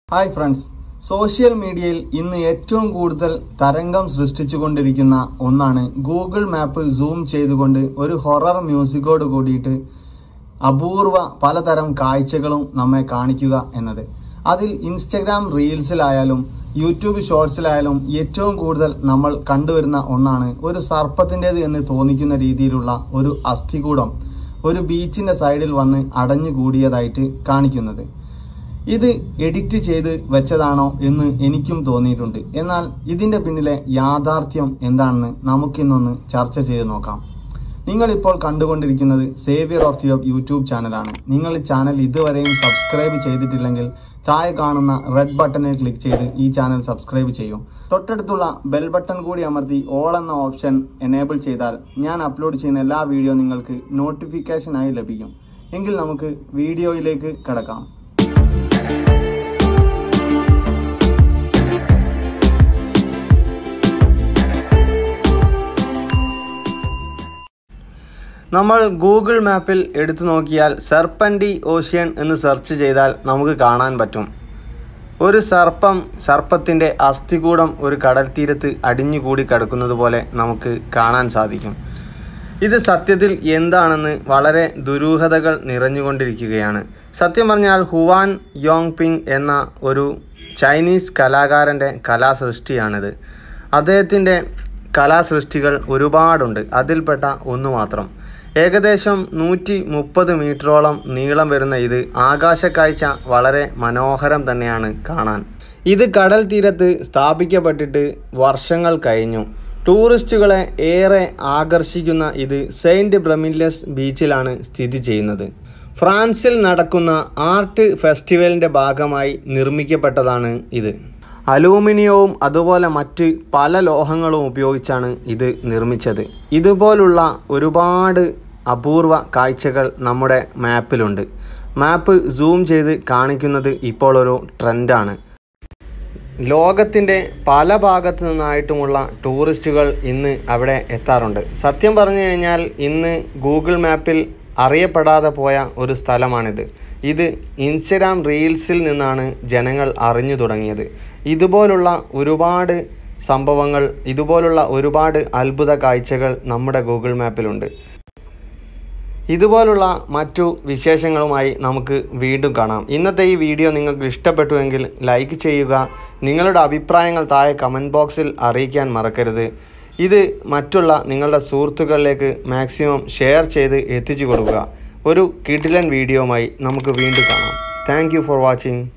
hi friends social മീഡിയയിൽ ഇന്ന് ഏറ്റവും കൂടുതൽ തരംഗം സൃഷ്ടിച്ചുകൊണ്ടിരിക്കുന്ന ഒന്നാണ് ഗൂഗിൾ മാപ്പ് സൂം ചെയ്തുകൊണ്ട് ഒരു ഹൊറർ മ്യൂസിക്കോട് കൂടിയിട്ട് അപൂർവ പലതരം കാഴ്ചകളും നമ്മെ കാണിക്കുക എന്നത് അതിൽ ഇൻസ്റ്റഗ്രാം റീൽസിലായാലും യൂട്യൂബ് ഷോർട്സിലായാലും ഏറ്റവും കൂടുതൽ നമ്മൾ കണ്ടുവരുന്ന ഒന്നാണ് ഒരു സർപ്പത്തിൻ്റെത് എന്ന് തോന്നിക്കുന്ന രീതിയിലുള്ള ഒരു അസ്ഥികൂടം ഒരു ബീച്ചിന്റെ സൈഡിൽ വന്ന് അടഞ്ഞുകൂടിയതായിട്ട് കാണിക്കുന്നത് ഇത് എഡിറ്റ് ചെയ്ത് വെച്ചതാണോ എന്ന് എനിക്കും തോന്നിയിട്ടുണ്ട് എന്നാൽ ഇതിന്റെ പിന്നിലെ യാഥാർത്ഥ്യം എന്താണെന്ന് നമുക്കിന്നൊന്ന് ചർച്ച ചെയ്ത് നോക്കാം നിങ്ങൾ ഇപ്പോൾ കണ്ടുകൊണ്ടിരിക്കുന്നത് സേവിയർ ഓഫ് ദി യൂട്യൂബ് ചാനലാണ് നിങ്ങൾ ഈ ചാനൽ ഇതുവരെയും സബ്സ്ക്രൈബ് ചെയ്തിട്ടില്ലെങ്കിൽ താഴെ കാണുന്ന റെഡ് ബട്ടണിൽ ക്ലിക്ക് ചെയ്ത് ഈ ചാനൽ സബ്സ്ക്രൈബ് ചെയ്യും തൊട്ടടുത്തുള്ള ബെൽ ബട്ടൺ കൂടി അമർത്തി ഓൾ എന്ന ഓപ്ഷൻ എനേബിൾ ചെയ്താൽ ഞാൻ അപ്ലോഡ് ചെയ്യുന്ന എല്ലാ വീഡിയോ നിങ്ങൾക്ക് നോട്ടിഫിക്കേഷനായി ലഭിക്കും എങ്കിൽ നമുക്ക് വീഡിയോയിലേക്ക് കടക്കാം നമ്മൾ ഗൂഗിൾ മാപ്പിൽ എടുത്തു നോക്കിയാൽ സർപ്പൻഡി ഓഷ്യൻ എന്ന് സെർച്ച് ചെയ്താൽ നമുക്ക് കാണാൻ പറ്റും ഒരു സർപ്പം സർപ്പത്തിൻ്റെ അസ്ഥികൂടം ഒരു കടൽ തീരത്ത് അടിഞ്ഞുകൂടി കിടക്കുന്നത് പോലെ നമുക്ക് കാണാൻ സാധിക്കും ഇത് സത്യത്തിൽ എന്താണെന്ന് വളരെ ദുരൂഹതകൾ നിറഞ്ഞുകൊണ്ടിരിക്കുകയാണ് സത്യം പറഞ്ഞാൽ ഹുവാൻ യോങ് പിങ് എന്ന ഒരു ചൈനീസ് കലാകാരൻ്റെ കലാസൃഷ്ടിയാണിത് അദ്ദേഹത്തിൻ്റെ കലാസൃഷ്ടികൾ ഒരുപാടുണ്ട് അതിൽപ്പെട്ട ഒന്ന് മാത്രം ഏകദേശം നൂറ്റി മുപ്പത് മീറ്ററോളം നീളം വരുന്ന ഇത് ആകാശക്കാഴ്ച വളരെ മനോഹരം തന്നെയാണ് കാണാൻ ഇത് കടൽ തീരത്ത് സ്ഥാപിക്കപ്പെട്ടിട്ട് വർഷങ്ങൾ കഴിഞ്ഞു ടൂറിസ്റ്റുകളെ ഏറെ ആകർഷിക്കുന്ന ഇത് സെയിൻറ്റ് ബ്രമില്ലസ് ബീച്ചിലാണ് സ്ഥിതി ചെയ്യുന്നത് ഫ്രാൻസിൽ നടക്കുന്ന ആർട്ട് ഫെസ്റ്റിവലിൻ്റെ ഭാഗമായി നിർമ്മിക്കപ്പെട്ടതാണ് ഇത് അലൂമിനിയവും അതുപോലെ മറ്റ് പല ലോഹങ്ങളും ഉപയോഗിച്ചാണ് ഇത് നിർമ്മിച്ചത് ഇതുപോലുള്ള ഒരുപാട് അപൂർവ കാഴ്ചകൾ നമ്മുടെ മാപ്പിലുണ്ട് മാപ്പ് സൂം ചെയ്ത് കാണിക്കുന്നത് ഇപ്പോൾ ഒരു ട്രെൻഡാണ് ലോകത്തിൻ്റെ പല ഭാഗത്തു നിന്നായിട്ടുമുള്ള ടൂറിസ്റ്റുകൾ ഇന്ന് അവിടെ എത്താറുണ്ട് സത്യം പറഞ്ഞു കഴിഞ്ഞാൽ ഇന്ന് ഗൂഗിൾ മാപ്പിൽ അറിയപ്പെടാതെ പോയ ഒരു സ്ഥലമാണിത് ഇത് ഇൻസ്റ്റഗ്രാം റീൽസിൽ നിന്നാണ് ജനങ്ങൾ അറിഞ്ഞു തുടങ്ങിയത് ഇതുപോലുള്ള ഒരുപാട് സംഭവങ്ങൾ ഇതുപോലുള്ള ഒരുപാട് അത്ഭുത കാഴ്ചകൾ നമ്മുടെ ഗൂഗിൾ മാപ്പിലുണ്ട് ഇതുപോലുള്ള മറ്റു വിശേഷങ്ങളുമായി നമുക്ക് വീണ്ടും കാണാം ഇന്നത്തെ ഈ വീഡിയോ നിങ്ങൾക്ക് ഇഷ്ടപ്പെട്ടുവെങ്കിൽ ലൈക്ക് ചെയ്യുക നിങ്ങളുടെ അഭിപ്രായങ്ങൾ താഴെ കമൻറ്റ് ബോക്സിൽ അറിയിക്കാൻ മറക്കരുത് ഇത് മറ്റുള്ള നിങ്ങളുടെ സുഹൃത്തുക്കളിലേക്ക് മാക്സിമം ഷെയർ ചെയ്ത് എത്തിച്ചു കൊടുക്കുക ഒരു കിടിലൻ വീഡിയോയുമായി നമുക്ക് വീണ്ടും കാണാം താങ്ക് ഫോർ വാച്ചിങ്